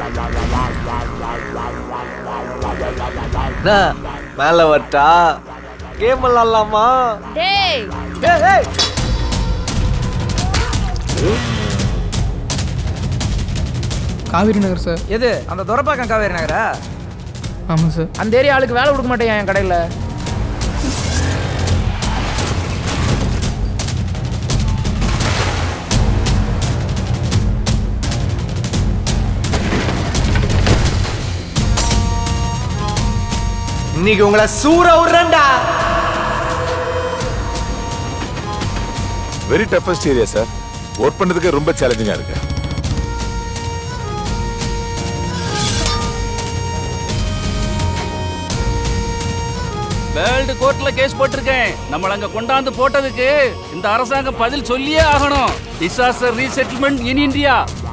என்ன, மேல வட்டா கேம் விளாடலாமா டேய் ஏய், ஏய். காவேரி நகர் சார் எது அந்த துரப்பாக்கம் காவேரி நகரா ஆமாம் சார் அந்த ஏரியா ஆளுக்கு வேலை கொடுக்க மாட்டேன் என் கடையில் இன்னைக்கு உங்களை சூற விடுறேன்டா very toughest area sir work பண்ணதுக்கு ரொம்ப சேலஞ்சிங்கா இருக்கு வேர்ல்டு கோர்ட்ல கேஸ் போட்டிருக்கேன் நம்மள அங்க கொண்டாந்து போட்டதுக்கு இந்த அரசாங்கம் பதில் சொல்லியே ஆகணும் டிசாஸ்டர் ரீசெட்டில்மெண்ட் இன் இந்தியா